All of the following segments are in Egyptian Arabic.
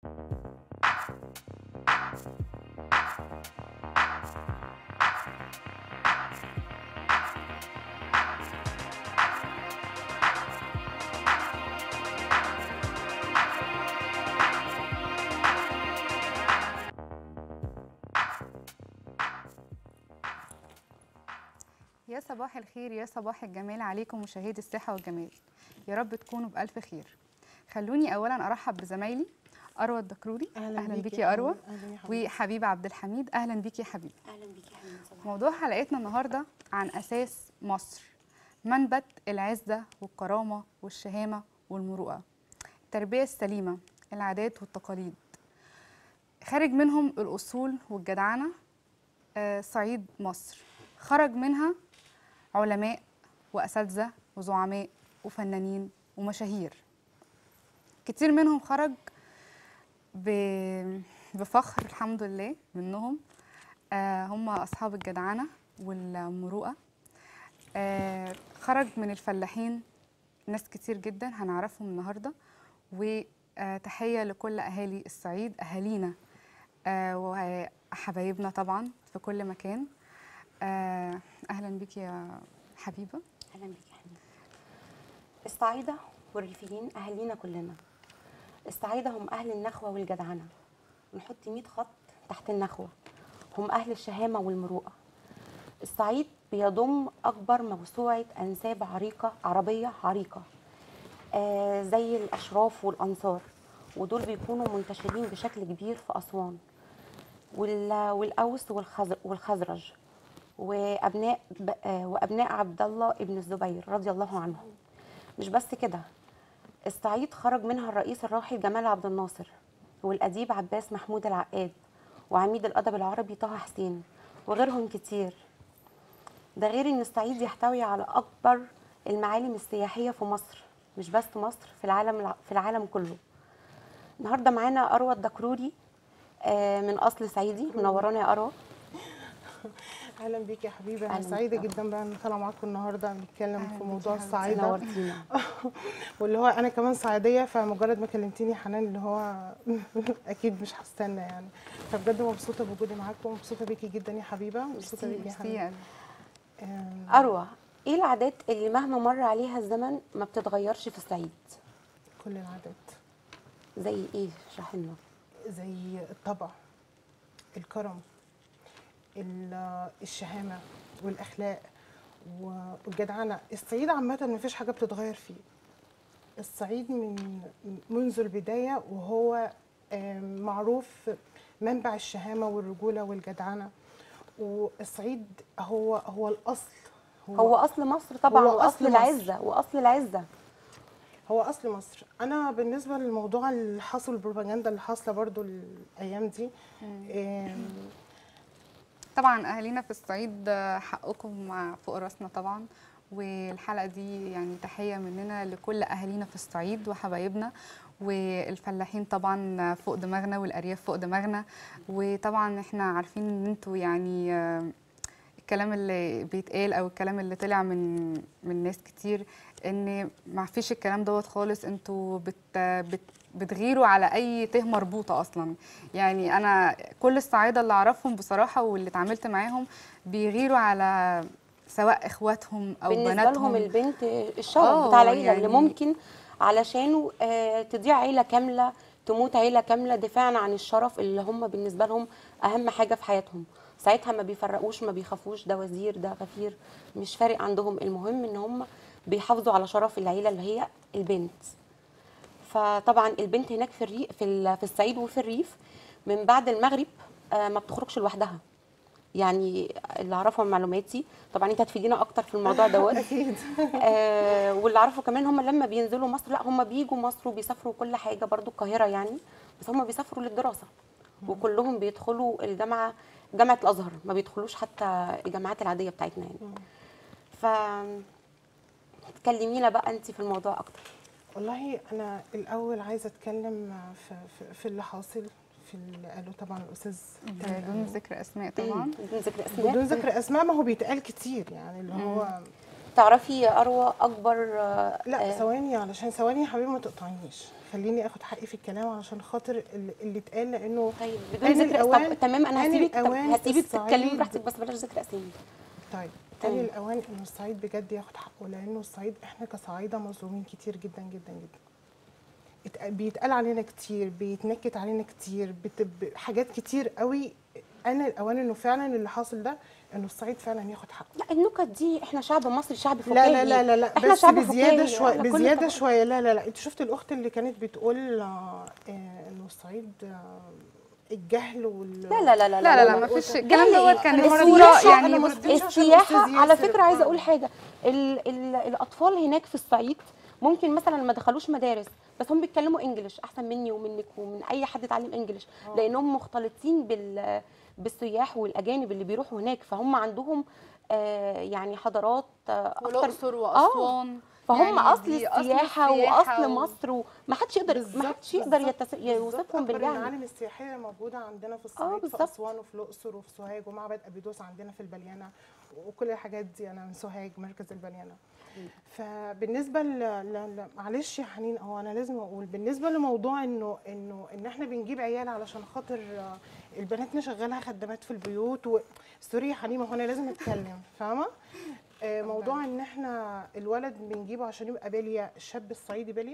يا صباح الخير يا صباح الجمال عليكم مشاهدي الصحة والجمال يا رب تكونوا بألف خير خلوني أولا أرحب بزمايلي أروى الدكروري أهلا بيكي يا أروى أهلا يا حبيبي. وحبيبة عبد الحميد أهلا بيكي يا حبيبي اهلا بيكي يا حبيبي صباح موضوع حلقتنا النهاردة عن أساس مصر منبت العزة والكرامة والشهامة والمروءة التربية السليمة العادات والتقاليد خارج منهم الأصول والجدعنة آه، صعيد مصر خرج منها علماء وأساتذة وزعماء وفنانين ومشاهير كتير منهم خرج ب- بفخر الحمد لله منهم آه، هم أصحاب الجدعنة والمروءة آه، خرج من الفلاحين ناس كتير جدا هنعرفهم النهاردة وتحية لكل أهالي الصعيد أهالينا آه، وحبايبنا طبعا في كل مكان آه، أهلا بك يا حبيبة اهلا بيكي يا حبيبي الصعايده والريفيين اهالينا كلنا الصعايده هم اهل النخوه والجدعنه نحط 100 خط تحت النخوه هم اهل الشهامه والمروءه الصعيد بيضم اكبر موسوعه انساب عريقه عربيه عريقه آه زي الاشراف والانصار ودول بيكونوا منتشرين بشكل كبير في اسوان وال- والاوس والخزر والخزرج وابناء ب- آه، وابناء عبد الله ابن الزبير رضي الله عنه مش بس كده الصعيد خرج منها الرئيس الراحل جمال عبد الناصر والاديب عباس محمود العقاد وعميد الادب العربي طه حسين وغيرهم كتير ده غير ان الصعيد يحتوي على اكبر المعالم السياحيه في مصر مش بس مصر في العالم الع- في العالم كله النهارده معانا اروى الدكروري آه، من اصل صعيدي منورانا يا اروى اهلا بيك يا حبيبي انا أهلاً سعيده بيك. جدا بقى ان طالعه معاكم النهارده بنتكلم أهلاً في بيك موضوع يا حبيبتي، الصعايده نورتينا واللي هو انا كمان صعيديه فمجرد ما كلمتيني حنان اللي هو اكيد مش هستنى يعني فبجد مبسوطه بوجودي معاكم ومبسوطه بيكي جدا يا حبيبه مبسوطه بيكي يا ميرسي يا حنان قلبي. آم، اروى ايه العادات اللي مهما مر عليها الزمن ما بتتغيرش في الصعيد كل العادات زي ايه اشرحي لنا زي الطبع الكرم ال- الشهامه والاخلاق والجدعنه الصعيد عامه ما فيش حاجه بتتغير فيه الصعيد من منذ البدايه وهو آم، معروف منبع الشهامه والرجوله والجدعنه والصعيد هو هو الاصل هو اصل مصر طبعا هو واصل أصل مصر. العزه واصل العزه هو اصل مصر انا بالنسبه للموضوع اللي حصل البروباجندا اللي حاصله برضو الايام دي آم، طبعا اهالينا في الصعيد آه، حقكم مع- فوق راسنا طبعا والحلقه دي يعني تحيه مننا لكل اهالينا في الصعيد وحبايبنا والفلاحين طبعا فوق دماغنا والارياف فوق دماغنا وطبعا احنا عارفين ان انتوا يعني آه، الكلام اللي بيتقال او الكلام اللي طلع من من ناس كتير ان ما فيش الكلام دوت خالص انتوا بت بت بتغيروا على اي ته مربوطه اصلا يعني انا كل الصعايده اللي اعرفهم بصراحه واللي اتعاملت معاهم بيغيروا على سواء اخواتهم او بالنسبه بناتهم لهم البنت الشرف آه، بتاع العيله يعني- اللي ممكن علشانه آه، تضيع عيله كامله تموت عيله كامله دفاعا عن الشرف اللي هم بالنسبه لهم اهم حاجه في حياتهم ساعتها ما بيفرقوش ما بيخافوش ده وزير ده غفير مش فارق عندهم المهم ان هم بيحافظوا على شرف العيله اللي هي البنت فطبعا البنت هناك في الريف في ال- في الصعيد وفي الريف من بعد المغرب آه، ما بتخرجش لوحدها يعني اللي اعرفه من معلوماتي طبعا انت هتفيدينا اكتر في الموضوع دوت اكيد آه واللي اعرفه كمان هم لما بينزلوا مصر لا هم بيجوا مصر وبيسافروا كل حاجه برضو القاهره يعني بس هم بيسافروا للدراسه وكلهم بيدخلوا الجامعه جامعه الازهر ما بيدخلوش حتى الجامعات العاديه بتاعتنا يعني ف تكلمينا بقى انت في الموضوع اكتر والله انا الاول عايزه اتكلم في, في, في اللي حاصل في اللي قاله طبعا الاستاذ بدون ذكر اسماء طبعا بدون ذكر اسماء بدون ذكر اسماء ما هو بيتقال كتير يعني اللي هو تعرفي يا اروى اكبر آه، لا آه، ثواني علشان ثواني يا حبيبي ما تقطعنيش خليني اخد حقي في الكلام علشان خاطر اللي اللي اتقال لانه طيب بدون آن ذكر الأوان- طب تمام انا آن هسيبك طب الأوان هسيبك تتكلمي الصعيد- براحتك بس بلاش ذكر اسامي طيب طيب. آن الاوان انه الصعيد بجد ياخد حقه لانه الصعيد احنا كصعايده مظلومين كتير جدا جدا جدا اتق- بيتقال علينا كتير بيتنكت علينا كتير بت... ب- حاجات كتير قوي انا الاوان انه فعلا اللي حاصل ده انه الصعيد فعلا ياخد حقه لا النكت دي احنا شعب مصري شعب لا فكاهي لا لا لا لا احنا بس شعب بزياده فكاهي، شويه احنا كل بزياده طبعا- شويه لا لا لا انت شفت الاخت اللي كانت بتقول آه، آه، انه الصعيد آه، الجهل وال لا لا لا لا لا لا لا وال- ما فيش وال- الكلام لا، دوت كان أنا ما صوره ردتش- يعني أنا ما بص- ردتش عشان السياحه الأستاذ على ياسر فكره عايزه اتفضل. اقول حاجه ال ال الاطفال هناك في الصعيد ممكن مثلا ما دخلوش مدارس بس هم بيتكلموا انجليش احسن مني ومنك ومن اي حد اتعلم انجليش لانهم مختلطين بال بالسياح والاجانب اللي بيروحوا هناك فهم عندهم آه يعني حضارات آه اكتر والاقصر واسوان فهم يعني اصل دي السياحه واصل و- مصر وما حدش يقدر ما بالظبط، حدش يقدر بالظبط، يتس... بالظبط. يوصفهم أكبر بالجهل المعالم السياحيه موجوده عندنا في الصعيد في بالظبط. اسوان وفي الاقصر وفي سوهاج ومعبد ابيدوس عندنا في البليانه وكل الحاجات دي انا من سوهاج مركز البليانه فبالنسبه ل... ل... ل... معلش يا حنين هو انا لازم اقول بالنسبه لموضوع انه انه ان احنا بنجيب عيال علشان خاطر آه، البنات نشغلها خدامات في البيوت و... سوري يا حنين ما هو انا لازم اتكلم فاهمه آه، موضوع ان احنا الولد بنجيبه عشان يبقى بليه الشاب الصعيدي بليه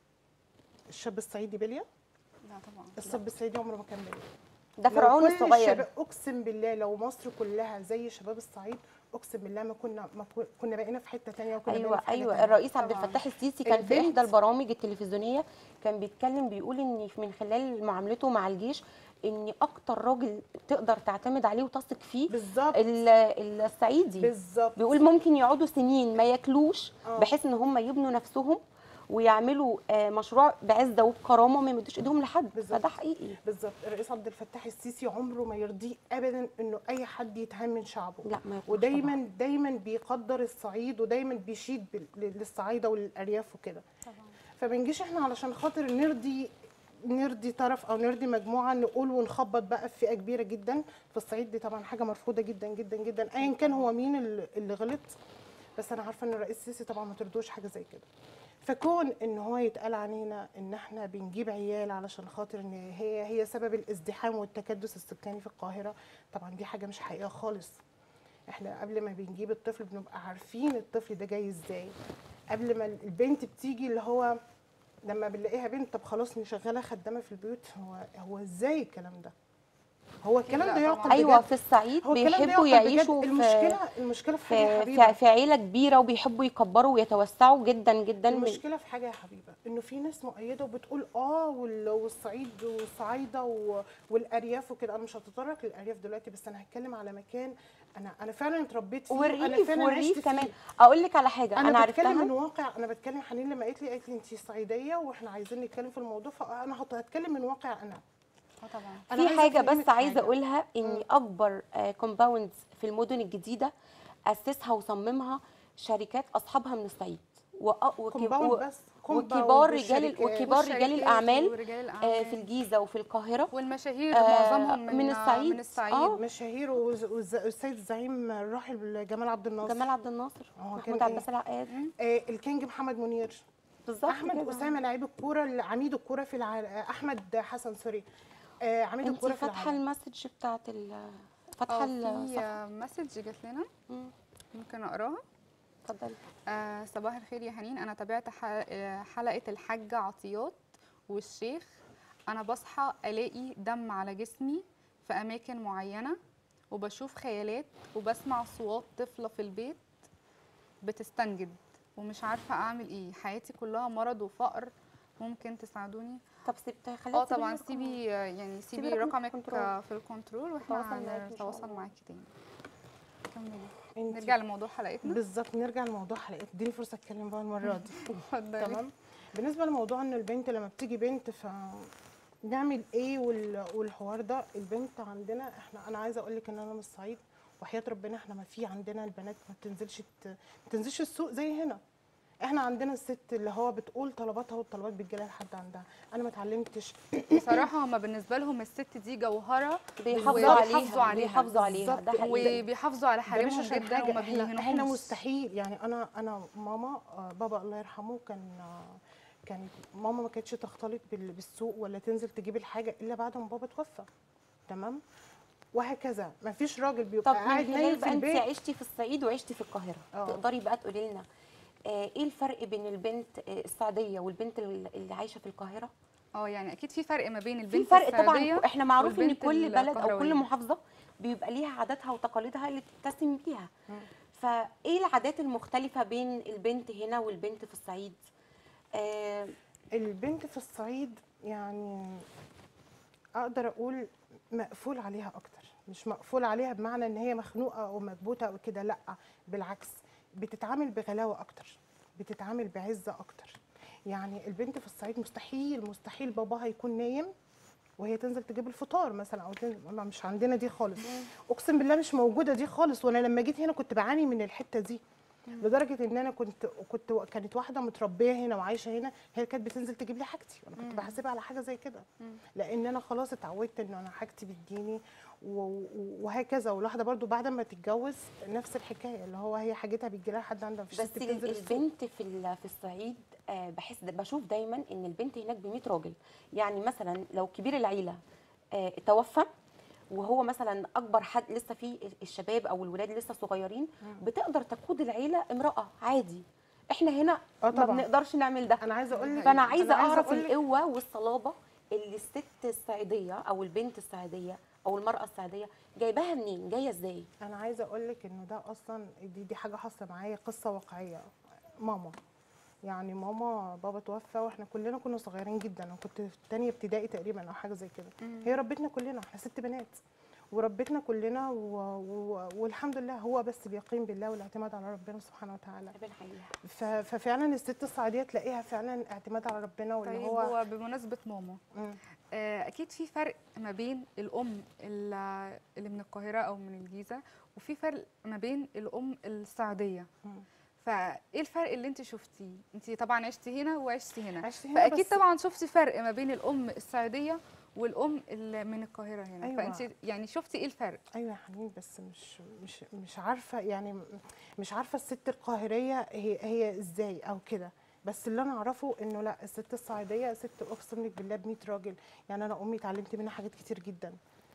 الشاب الصعيدي بليه لا طبعا الصب الصعيدي عمره ما كان بليه ده لو فرعون كل الصغير الشباب- اقسم بالله لو مصر كلها زي شباب الصعيد اقسم بالله ما كنا ما كو- كنا بقينا في حته تانية وكنا ايوه بقينا في حاجة ايوه تانية. الرئيس عبد طبعاً. الفتاح السيسي كان في البنت- احدى البرامج التلفزيونيه كان بيتكلم بيقول ان من خلال معاملته مع الجيش ان اكتر راجل تقدر تعتمد عليه وتثق فيه بالظبط ال- الصعيدي بالظبط بيقول ممكن يقعدوا سنين ما ياكلوش آه. بحيث ان هم يبنوا نفسهم ويعملوا آه، مشروع بعزه وبكرامه ما يمدوش ايدهم لحد بالظبط. فده حقيقي بالظبط الرئيس عبد الفتاح السيسي عمره ما يرضيه ابدا انه اي حد يتهم من شعبه لا ما يكونش ودايما دايما بيقدر الصعيد ودايما بيشيد بال- للصعايده وللارياف وكده فبنجيش احنا علشان خاطر نرضي نرضي طرف او نرضي مجموعه نقول ونخبط بقى في فئه كبيره جدا في الصعيد دي طبعا حاجه مرفوضه جدا جدا جدا ايا كان هو مين اللي اللي غلط بس انا عارفه ان الرئيس السيسي طبعا ما ترضوش حاجه زي كده فكون ان هو يتقال علينا ان احنا بنجيب عيال علشان خاطر ان هي هي سبب الازدحام والتكدس السكاني في القاهره طبعا دي حاجه مش حقيقه خالص احنا قبل ما بنجيب الطفل بنبقى عارفين الطفل ده جاي ازاي قبل ما البنت بتيجي اللي هو لما بنلاقيها بنت طب خلاص نشغلها خدامه في البيوت هو هو ازاي الكلام ده هو الكلام لا ده طبعاً. يعقل ايوه بجد في الصعيد هو الكلام ده بيحبوا يعقل بجد. يعيشوا في المشكله المشكله في حاجه يا في, حبيبه في, في عيله كبيره وبيحبوا يكبروا ويتوسعوا جدا جدا من المشكله في حاجه يا حبيبه انه في ناس مؤيده وبتقول اه وال- والصعيد والصعايده و- والارياف وكده انا مش هتطرق للارياف دلوقتي بس انا هتكلم على مكان انا انا فعلا اتربيت فيه انا والريف فعلا عشت والريف فيه. كمان اقول لك على حاجه انا, انا, بتكلم عرفتها من واقع انا بتكلم حنين لما قالت لي قالت لي انت صعيديه واحنا عايزين نتكلم في الموضوع فانا هت- هتكلم من واقع انا اه طبعا أنا في عايزة حاجه أفهمك بس عايزه حاجة. اقولها ان اكبر كومباوندز في المدن الجديده اسسها وصممها شركات اصحابها من الصعيد وأ- وك- كومباوند و- بس وكبار رجال وشركات. وكبار رجال والشركات الاعمال ورجال آه، الأعمال. في الجيزه وفي القاهره والمشاهير آه، معظمهم من من الصعيد. من الصعيد آه. مشاهير والز- والز- والسيد الزعيم الراحل جمال عبد الناصر جمال عبد الناصر هو كان محمود إيه؟ عباس العقاد آه الكينج محمد منير بالظبط احمد كده. اسامه لعيب الكوره اللي- عميد الكوره في العالم احمد حسن سوري آه عميد انت الكوره في فاتحه العالم المسج بتاعت ال فاتحه اه الصفحه في مسج جات لنا مم، ممكن اقراها اتفضلي آه صباح الخير يا حنين انا تابعت ح- آه، حلقه الحاجه عطيات والشيخ انا بصحى الاقي دم على جسمي في اماكن معينه وبشوف خيالات وبسمع صوات طفله في البيت بتستنجد ومش عارفه اعمل ايه حياتي كلها مرض وفقر ممكن تساعدوني طب سبت خليها اه تسيبي طبعا لي رقمها. سيبي آه، يعني سيبي رقم في رقمك الكنترول. آه، في الكنترول واحنا هتواصل معاكي إن شاء هنتواصل الله. معاكي تاني كملي انت نرجع لموضوع حلقتنا بالظبط نرجع لموضوع حلقتنا اديني فرصه اتكلم بقى المره دي اتفضلي تمام بالنسبه لموضوع ان البنت لما بتيجي بنت ف نعمل ايه وال- والحوار ده البنت عندنا احنا انا عايزه اقول لك ان انا من الصعيد وحياه ربنا احنا ما في عندنا البنات ما بتنزلش ت- ما بتنزلش السوق زي هنا احنا عندنا الست اللي هو بتقول طلباتها والطلبات بتجيلها لحد عندها انا ما اتعلمتش بصراحه هما بالنسبه لهم الست دي جوهره بيحافظوا وبيحافظوا عليها عليها. بيحافظوا عليها ده بالظبط. حقيقي وبيحافظوا على ده مش حريمهم عشان جدا حاجه وما احنا, احنا بيهنهمش مستحيل يعني انا انا ماما آه، بابا الله يرحمه كان آه، كانت ماما ما كانتش تختلط بال- بالسوق ولا تنزل تجيب الحاجه الا بعد ما بابا توفى تمام وهكذا ما فيش راجل بيبقى طب من قاعد نايم خلال في بقى انت البيت عشتي في الصعيد وعشتي في القاهره اه. تقدري بقى تقولي لنا آه، ايه الفرق بين البنت آه، السعوديه والبنت ال- اللي عايشه في القاهره اه يعني اكيد في فرق ما بين في البنت فرق السعودية طبعا احنا معروف ان والبنت كل بلد او كل القهروية. محافظه بيبقى ليها عاداتها وتقاليدها اللي بتتسم بيها فايه العادات المختلفه بين البنت هنا والبنت في الصعيد آه البنت في الصعيد يعني اقدر اقول مقفول عليها اكتر مش مقفول عليها بمعنى ان هي مخنوقه او مكبوته او كده لا بالعكس بتتعامل بغلاوه اكتر بتتعامل بعزه اكتر يعني البنت في الصعيد مستحيل مستحيل باباها يكون نايم وهي تنزل تجيب الفطار مثلا او تنزل ما مش عندنا دي خالص اقسم بالله مش موجوده دي خالص وانا لما جيت هنا كنت بعاني من الحته دي لدرجه ان انا كنت كنت كانت واحده متربيه هنا وعايشه هنا هي كانت بتنزل تجيب لي حاجتي وانا كنت بحاسبها على حاجه زي كده لان انا خلاص اتعودت ان انا حاجتي بتجيني و- و- وهكذا والواحده برضو بعد ما تتجوز نفس الحكايه اللي هو هي حاجتها بتجي لها لحد عندها مفيش بس ست بتنزل ال- السوق. البنت في ال- في الصعيد آه، بحس بشوف دايما ان البنت هناك ب 100 راجل يعني مثلا لو كبير العيله آه، توفى وهو مثلا اكبر حد لسه في الشباب او الولاد لسه صغيرين بتقدر تقود العيله امراه عادي احنا هنا اه ما طبعا بنقدرش نعمل ده انا عايزه اقول لك فانا عايزه أنا اعرف أقول لك- القوه والصلابه اللي الست الصعيديه او البنت الصعيديه او المراه الصعيديه جايباها منين جايه ازاي انا عايزه اقول لك انه ده اصلا دي دي حاجه حاصله معايا قصه واقعيه ماما يعني ماما بابا توفى واحنا كلنا كنا صغيرين جدا انا كنت في تانية ابتدائي تقريبا او حاجه زي كده هي ربتنا كلنا احنا ست بنات وربتنا كلنا و... و... والحمد لله هو بس بيقين بالله والاعتماد على ربنا سبحانه وتعالى ربنا يحييها ف... ففعلا الست الصعيديه تلاقيها فعلا اعتماد على ربنا واللي طيب هو, هو بمناسبه ماما مم. آه، اكيد في فرق ما بين الام اللي اللي من القاهره او من الجيزه وفي فرق ما بين الام السعوديه مم. فايه الفرق اللي انت شفتيه انت طبعا عشتي هنا وعشتي هنا عشت هنا فاكيد بس- طبعا شفتي فرق ما بين الام السعوديه والام اللي من القاهره هنا أيوة. فانت يعني شفتي ايه الفرق ايوه يا حنين بس مش مش مش عارفه يعني م- مش عارفه الست القاهريه هي هي ازاي او كده بس اللي انا اعرفه انه لا الست الصعيديه ست اقسم لك بالله ب 100 راجل يعني انا امي اتعلمت منها حاجات كتير جدا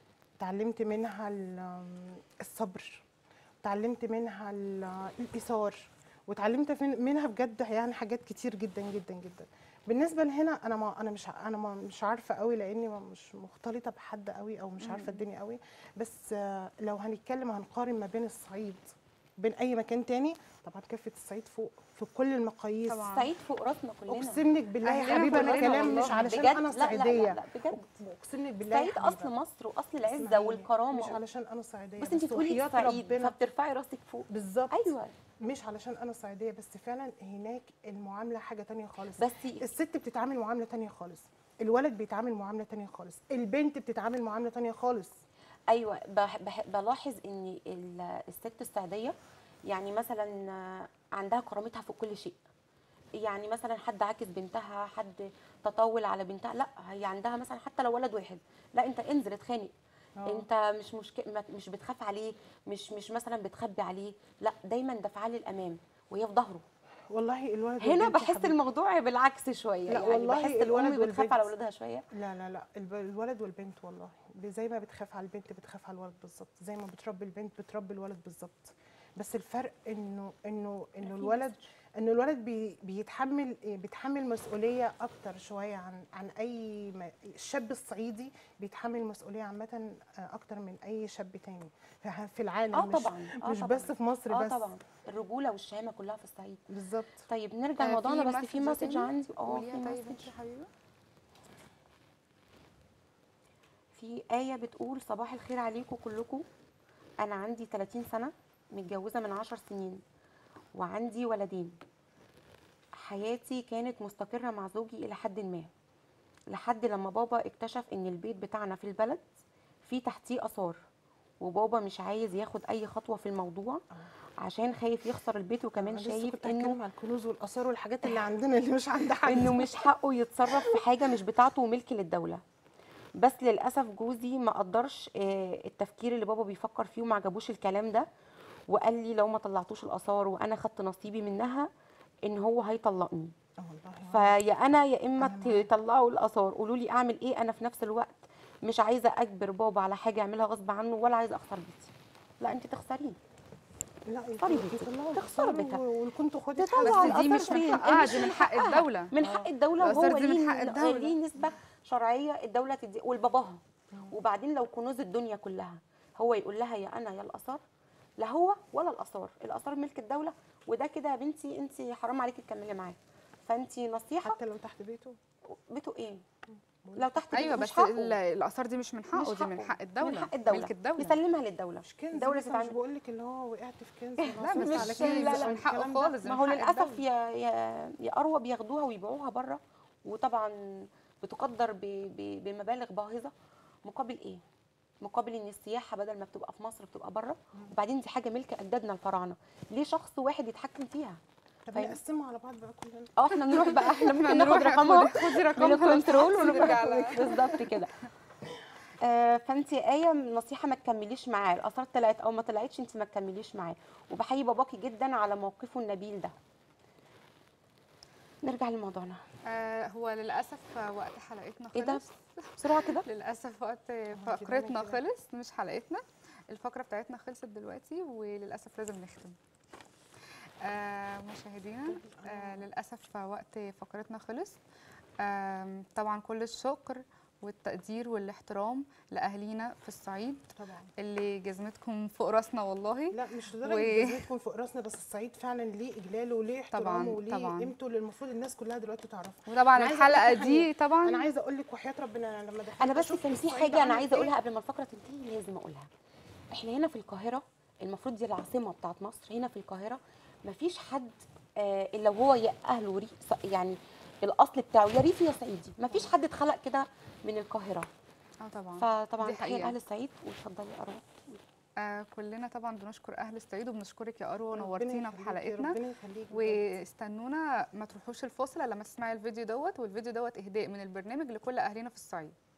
اتعلمت منها ال- الصبر اتعلمت منها ال- الايثار واتعلمت فين- منها بجد يعني حاجات كتير جدا جدا جدا بالنسبه لهنا انا ما انا مش ع- انا ما مش عارفه قوي لاني ما- مش مختلطه بحد قوي او مش عارفه الدنيا قوي بس آه، لو هنتكلم هنقارن ما بين الصعيد بين اي مكان تاني طبعا كافه الصعيد فوق في كل المقاييس طبعا. الصعيد فوق راسنا كلنا اقسم لك بالله يا أهلنا حبيبه انا كلنا كلام والله. مش علشان بجد انا لا لا صعيديه لا, لا بجد اقسم لك بالله يا الصعيد حبيبة. اصل مصر واصل العزه اسمعيني، والكرامه مش علشان انا صعيديه بس انت بتقولي وحياة الصعيد ربنا فبترفعي راسك فوق بالظبط ايوه مش علشان انا صعيديه بس فعلا هناك المعامله حاجه تانية خالص بس الست بتتعامل معامله تانية خالص الولد بيتعامل معامله تانية خالص البنت بتتعامل معامله تانية خالص ايوه بح بح بلاحظ ان ال- الست السعوديه يعني مثلا آه، عندها كرامتها في كل شيء يعني مثلا حد عاكس بنتها حد تطول على بنتها لا هي عندها مثلا حتى لو ولد واحد لا انت انزل اتخانق آه. انت مش مشكله مش بتخاف عليه مش مش مثلا بتخبي عليه لا دايما دافعه للامام وهي في ظهره والله الولد هنا والبنت يا بحس حبيبتي. الموضوع بالعكس شويه لا يعني والله بحس الولد الام بتخاف والبنت. على اولادها شويه لا لا لا الب- الولد والبنت والله زي ما بتخاف على البنت بتخاف على الولد بالظبط زي ما بتربي البنت بتربي الولد بالظبط بس الفرق انه انه انه في الولد انه الولد بي بيتحمل بيتحمل مسؤوليه اكتر شويه عن عن اي ما الشاب الصعيدي بيتحمل مسؤوليه عامه اكتر من اي شاب تاني في- في العالم اه مش طبعا اه مش طبعا. بس في مصر اه بس طبعا الرجوله والشهامه كلها في الصعيد بالظبط طيب نرجع آه، لموضوعنا بس في مسج مسج تاني؟ عندي اه قوليها في طيب مسج انت يا حبيبه في آية بتقول صباح الخير عليكم كلكم أنا عندي 30 سنة متجوزة من 10 سنين وعندي ولدين حياتي كانت مستقرة مع زوجي إلى حد ما لحد لما بابا اكتشف إن البيت بتاعنا في البلد فيه تحتيه آثار وبابا مش عايز ياخد أي خطوة في الموضوع عشان خايف يخسر البيت وكمان أنا لسه شايف كنت انه هتكلم على الكنوز والاثار والحاجات اللي عندنا اللي مش عند حد انه مش حقه يتصرف في حاجه مش بتاعته وملك للدوله بس للاسف جوزي ما قدرش آه، التفكير اللي بابا بيفكر فيه وما عجبوش الكلام ده وقال لي لو ما طلعتوش الاثار وانا خدت نصيبي منها ان هو هيطلقني آه والله فيا انا يا اما تطلعوا الاثار قولوا لي اعمل ايه انا في نفس الوقت مش عايزه اجبر بابا على حاجه يعملها غصب عنه ولا عايزه اخسر بيتي لا انت تخسريه لا تخسري بيتك. يطلعوا تخسري الآثار بيتها. و- والكنت خدي تطلع حاجة. بس دي الآثار مش من فين؟ حقها مش دي من من حق حقها. الدوله من حق الدوله وهو الآثار دي من ليه حق الدولة. ليه نسبه شرعيه الدوله تدي ولباباها وبعدين لو كنوز الدنيا كلها هو يقول لها يا انا يا الاثار لا هو ولا الاثار الاثار ملك الدوله وده كده يا بنتي انت حرام عليكي تكملي معاه فانت نصيحه حتى لو تحت بيته بيته ايه لو تحت ايوه بيته مش بس حقه. ال- الاثار دي مش من حقه مش دي من حقه. حق الدوله من حق الدوله ملك الدوله يسلمها للدوله مش كنز الدوله بس مش تتعامل بقول لك اللي هو وقعت في كنز لا بس مش- على كده لا، مش لا. من حقه الكلام ده. خالص ما من هو حق للاسف الدولة. يا يا يا اروى بياخدوها ويبيعوها بره وطبعا بتقدر ب- ب- بمبالغ باهظه مقابل ايه؟ مقابل ان السياحه بدل ما بتبقى في مصر بتبقى بره وبعدين دي حاجه ملك اجدادنا الفراعنه ليه شخص واحد يتحكم فيها؟ طب فاهم. نقسمها على بعض بقى كلنا اه احنا نروح بقى احنا ممكن نروح ناخد رقمها خدي- خدي من رقمها الكنترول ونرجع ونروح لها. بالظبط كده آه، فانت ايه نصيحه ما تكمليش معاه الاثار طلعت او ما طلعتش انت ما تكمليش معاه وبحيي باباكي جدا على موقفه النبيل ده نرجع لموضوعنا آه هو للاسف وقت حلقتنا ايه ده خلص بسرعه كده للاسف وقت كده فقرتنا كده. خلص مش حلقتنا الفقره بتاعتنا خلصت دلوقتي وللاسف لازم نختم آه مشاهدينا آه للاسف وقت فقرتنا خلص آم، طبعا كل الشكر والتقدير والاحترام لاهالينا في الصعيد طبعا اللي جزمتكم فوق راسنا والله لا مش و- لدرجه جزمتكم تكون فوق راسنا بس الصعيد فعلا ليه اجلاله وليه طبعاً، احترامه وليه طبعاً. قيمته اللي المفروض الناس كلها دلوقتي تعرفها وطبعا أنا عايزة أقول لك الحلقه حاجة. دي انا طبعا عايزه اقول لك وحياه ربنا أنا لما دخلت انا بس أشوف كان في الصعيد حاجه انا عامل عايزه إيه، اقولها قبل ما الفقره تنتهي لازم اقولها احنا هنا في القاهره المفروض دي العاصمه بتاعت مصر هنا في القاهره مفيش حد آه الا وهو يا اهله ري- ص- يعني الاصل بتاعه يا ريفي يا صعيدي مفيش حد اتخلق كده من القاهره اه طبعا فطبعا دي تحيه حقيقة. لاهل الصعيد واتفضلي يا اروى آه كلنا طبعا بنشكر اهل الصعيد وبنشكرك يا اروى ربنا ونورتينا في يخليكي، حلقتنا ربنا يخليكي بجد. واستنونا ما تروحوش الفاصل إلا لما تسمعي الفيديو دوت والفيديو دوت اهداء من البرنامج لكل اهالينا في الصعيد